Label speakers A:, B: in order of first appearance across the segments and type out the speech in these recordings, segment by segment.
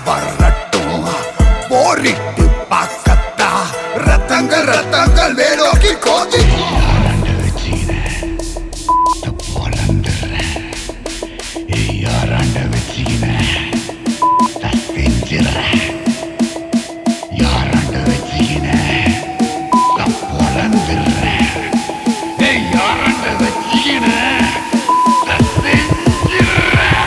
A: வரட்டும் போரிட்டு பார்க்கத்தா ரத்தங்கள் ரத்தங்கள் வேலோக்கி கோதி
B: யாராண்ட வச்சுக்கின செஞ்சிடறேன் யாராண்ட வச்சுக்கின பொழந்துடுறேன் யாராண்ட வச்சுக்கின செஞ்சிடறேன்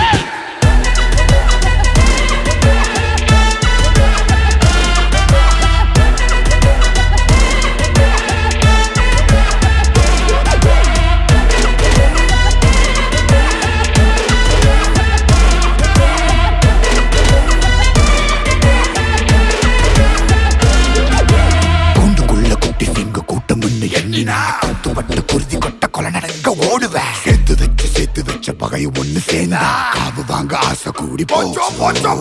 A: கூண்டுக்குள்ள கூட்டி சிங்க கூட்டம் எண்ணினா கூத்துப்பட்டு குருதி கொட்ட கொலை நடக்க ஓடுவேன் சேர்த்து வச்சு சேர்த்து வச்ச பகை ஒண்ணு சேர்ந்தா காவு வாங்க ஆசை கூடி போச்சோ போச்சோ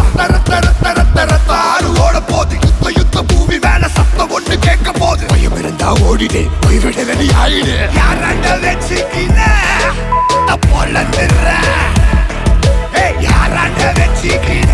A: ஆறு ஓட போது யுத்த யுத்த பூமி மேல சத்தம் ஒண்ணு கேட்க போது பயம் இருந்தா ஓடிடு உயிரிட வெளி ஆயிடு யாராண்ட வச்சுக்கின பொழந்துடுற யாராண்ட வச்சுக்கின